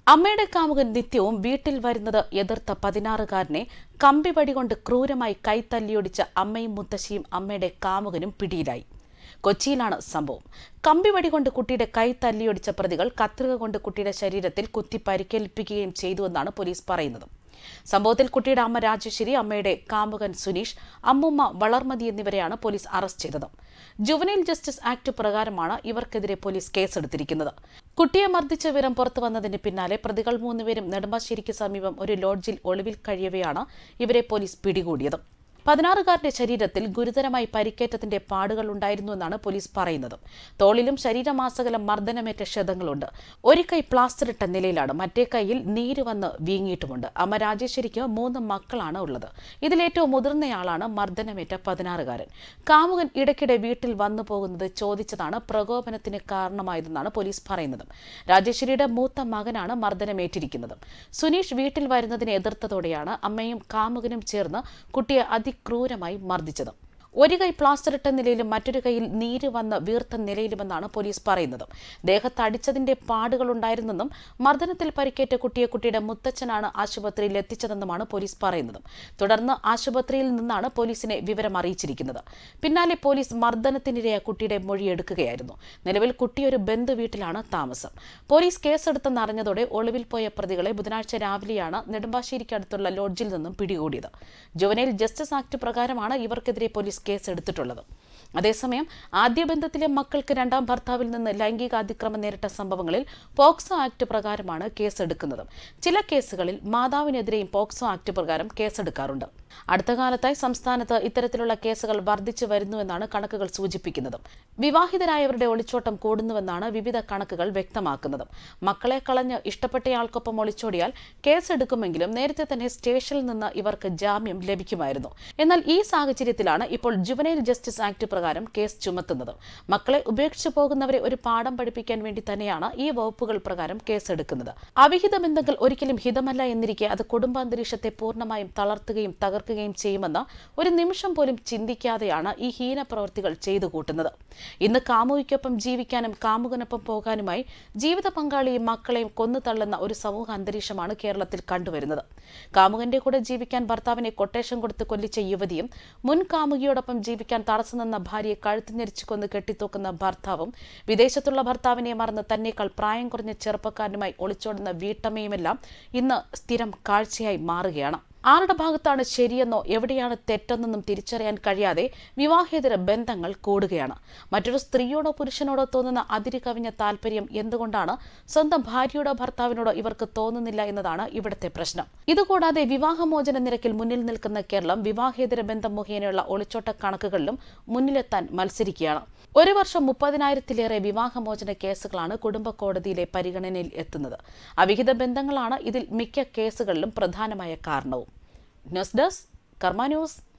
അമ്മയുടെ കാമുകൻ നിത്യവും വീട്ടിൽ വരുന്നത് എതിർത്ത പതിനാറുകാരനെ കമ്പിവടി കൊണ്ട് ക്രൂരമായി കൈത്തല്ലിയൊടിച്ച അമ്മയും മുത്തശ്ശിയും അമ്മയുടെ കാമുകനും പിടിയിലായി കൊച്ചിയിലാണ് സംഭവം കമ്പിവടി കൊണ്ട് കുട്ടിയുടെ കൈ തല്ലിയൊടിച്ച പ്രതികൾ കത്രിക കൊണ്ട് കുട്ടിയുടെ ശരീരത്തിൽ കുത്തി പരിക്കേൽപ്പിക്കുകയും ചെയ്തുവെന്നാണ് പോലീസ് പറയുന്നത് സംഭവത്തിൽ കുട്ടിയുടെ അമ്മ രാജേശ്വരി അമ്മയുടെ കാമുകൻ സുനീഷ് അമ്മുമ്മ വളർമതി എന്നിവരെയാണ് പോലീസ് അറസ്റ്റ് ചെയ്തത് ജുവനൈൽ ജസ്റ്റിസ് ആക്ട് പ്രകാരമാണ് ഇവർക്കെതിരെ പോലീസ് കേസെടുത്തിരിക്കുന്നത് കുട്ടിയെ മർദ്ദിച്ച വിവരം പുറത്തു വന്നതിന് പിന്നാലെ പ്രതികൾ മൂന്നുപേരും നെടുമ്പാശ്ശേരിക്ക് സമീപം ഒരു ലോഡ്ജിൽ ഒളിവിൽ കഴിയവെയാണ് ഇവരെ പോലീസ് പിടികൂടിയത് പതിനാറുകാരന്റെ ശരീരത്തിൽ ഗുരുതരമായി പരിക്കേറ്റത്തിന്റെ പാടുകൾ ഉണ്ടായിരുന്നുവെന്നാണ് പോലീസ് പറയുന്നത് തോളിലും ശരീരമാസകലം മർദ്ദനമേറ്റ ക്ഷതങ്ങളുണ്ട് ഒരു കൈ പ്ലാസ്റ്റർ ഇട്ട നിലയിലാണ് മറ്റേ കൈയിൽ നീര് വന്ന് വീങ്ങിയിട്ടുമുണ്ട് അമ്മ രാജേശ്വരിക്ക് മൂന്ന് മക്കളാണ് ഉള്ളത് ഇതിലേറ്റവും മുതിർന്നയാളാണ് മർദ്ദനമേറ്റ പതിനാറുകാരൻ കാമുകൻ ഇടയ്ക്കിടെ വീട്ടിൽ വന്നു പോകുന്നത് ചോദിച്ചതാണ് പ്രകോപനത്തിന് കാരണമായതെന്നാണ് പോലീസ് പറയുന്നത് രാജേശ്വരിയുടെ മൂത്ത മകനാണ് മർദ്ദനമേറ്റിരിക്കുന്നത് സുനീഷ് വീട്ടിൽ വരുന്നതിനെ എതിർത്തതോടെയാണ് അമ്മയും കാമുകനും ചേർന്ന് കുട്ടിയെ അതിക്രൂരമായി മർദ്ദിച്ചത് ഒരു കൈ പ്ലാസ്റ്റർ ഇട്ട നിലയിലും മറ്റൊരു കൈയിൽ നീര് വന്ന് വീർത്ത നിലയിലുമെന്നാണ് പോലീസ് പറയുന്നത് ദേഹത്ത് അടിച്ചതിന്റെ പാടുകളുണ്ടായിരുന്നെന്നും മർദ്ദനത്തിൽ പരിക്കേറ്റ കുട്ടിയെ കുട്ടിയുടെ മുത്തച്ഛനാണ് ആശുപത്രിയിൽ എത്തിച്ചതെന്നുമാണ് പോലീസ് പറയുന്നത് തുടർന്ന് ആശുപത്രിയിൽ നിന്നാണ് പോലീസിനെ വിവരം അറിയിച്ചിരിക്കുന്നത് പിന്നാലെ പോലീസ് മർദ്ദനത്തിനിരയായ കുട്ടിയുടെ മൊഴിയെടുക്കുകയായിരുന്നു നിലവിൽ കുട്ടി ഒരു ബന്ധു വീട്ടിലാണ് താമസം പോലീസ് കേസെടുത്തെന്ന് അറിഞ്ഞതോടെ ഒളിവിൽ പോയ പ്രതികളെ ബുധനാഴ്ച രാവിലെയാണ് നെടുമ്പാശ്ശേരിക്കടുത്തുള്ള ലോഡ്ജിൽ നിന്നും പിടികൂടിയത് ജുവനൈൽ ജസ്റ്റിസ് ആക്ട് പ്രകാരമാണ് ഇവർക്കെതിരെ പോലീസ് കേസ് എടുത്തിട്ടുള്ളത് അതേസമയം ആദ്യ ബന്ധത്തിലെ മക്കൾക്ക് രണ്ടാം ഭർത്താവിൽ നിന്ന് ലൈംഗിക അതിക്രമം നേരിട്ട സംഭവങ്ങളിൽ പോക്സോ ആക്ട് പ്രകാരമാണ് കേസെടുക്കുന്നത് ചില കേസുകളിൽ മാതാവിനെതിരെയും പോക്സോ ആക്ട് പ്രകാരം കേസെടുക്കാറുണ്ട് അടുത്ത കാലത്തായി സംസ്ഥാനത്ത് ഇത്തരത്തിലുള്ള കേസുകൾ വർദ്ധിച്ചു വരുന്നുവെന്നാണ് കണക്കുകൾ സൂചിപ്പിക്കുന്നത് വിവാഹിതരായവരുടെ ഒളിച്ചോട്ടം കൂടുന്നുവെന്നാണ് വിവിധ കണക്കുകൾ വ്യക്തമാക്കുന്നത് മക്കളെ കളഞ്ഞ് ഇഷ്ടപ്പെട്ടയാൾക്കൊപ്പം ഒളിച്ചോടിയാൽ കേസെടുക്കുമെങ്കിലും നേരത്തെ തന്നെ സ്റ്റേഷനിൽ നിന്ന് ഇവർക്ക് ജാമ്യം ലഭിക്കുമായിരുന്നു എന്നാൽ ഈ സാഹചര്യത്തിലാണ് ഇപ്പോൾ ജുവനൈൽ ജസ്റ്റിസ് ആക്ട് പ്രകാരം കേസ് ചുമത്തുന്നത് മക്കളെ ഉപേക്ഷിച്ചു പോകുന്നവരെ ഒരു പാഠം പഠിപ്പിക്കാൻ വേണ്ടി തന്നെയാണ് ഈ വകുപ്പുകൾ പ്രകാരം കേസെടുക്കുന്നത് അവിഹിത ബന്ധങ്ങൾ ഒരിക്കലും ഹിതമല്ല എന്നിരിക്കെ അത് കുടുംബാന്തരീക്ഷത്തെ പൂർണ്ണമായും തളർത്തുകയും തകർക്കുകയും ചെയ്യുമെന്ന് ഒരു നിമിഷം പോലും ചിന്തിക്കാതെയാണ് ഈ ഹീന പ്രവൃത്തികൾ ചെയ്തു കൂട്ടുന്നത് ഇന്ന് കാമുകിക്കൊപ്പം ജീവിക്കാനും കാമുകനൊപ്പം പോകാനുമായി ജീവിത പങ്കാളിയും മക്കളെയും കൊന്നു തള്ളുന്ന ഒരു സമൂഹ അന്തരീക്ഷമാണ് കേരളത്തിൽ കണ്ടുവരുന്നത് കാമുകന്റെ കൂടെ ജീവിക്കാൻ ഭർത്താവിനെ കൊട്ടേഷൻ കൊടുത്ത് കൊല്ലിച്ച യുവതിയും മുൻ കാമുകിയോടൊപ്പം ജീവിക്കാൻ തടസ്സം നിന്ന ഭാര്യയെ കഴുത്തുഞ്ഞെരിച്ചു കൊന്ന് കെട്ടിത്തൂക്കുന്ന ഭർത്താവും വിദേശത്തുള്ള ഭർത്താവിനെ മറന്ന് തന്നേക്കാൾ പ്രായം കുറഞ്ഞ ചെറുപ്പക്കാരനുമായി ഒളിച്ചോടുന്ന വീട്ടമ്മയുമെല്ലാം ഇന്ന് സ്ഥിരം കാഴ്ചയായി മാറുകയാണ് ആരുടെ ഭാഗത്താണ് ശരിയെന്നോ എവിടെയാണ് തെറ്റെന്നൊന്നും തിരിച്ചറിയാൻ കഴിയാതെ വിവാഹേതര ബന്ധങ്ങൾ കൂടുകയാണ് മറ്റൊരു സ്ത്രീയോടോ പുരുഷനോടോ തോന്നുന്ന അതിരി കവിഞ്ഞ താല്പര്യം എന്തുകൊണ്ടാണ് സ്വന്തം ഭാര്യയോടോ ഭർത്താവിനോടോ ഇവർക്ക് തോന്നുന്നില്ല എന്നതാണ് ഇവിടുത്തെ പ്രശ്നം ഇതുകൂടാതെ വിവാഹമോചന നിരക്കിൽ മുന്നിൽ നിൽക്കുന്ന കേരളം വിവാഹേതര ബന്ധം മുഖേനയുള്ള ഒളിച്ചോട്ട കണക്കുകളിലും മുന്നിലെത്താൻ മത്സരിക്കുകയാണ് ഒരു വർഷം മുപ്പതിനായിരത്തിലേറെ വിവാഹമോചന കേസുകളാണ് കുടുംബ കോടതിയിലെ പരിഗണനയിൽ എത്തുന്നത് അവിഹിത ബന്ധങ്ങളാണ് ഇതിൽ മിക്ക കേസുകളിലും പ്രധാനമായ കാരണവും ന്യൂസ് ഡെസ്ക് കർമ്മ ന്യൂസ്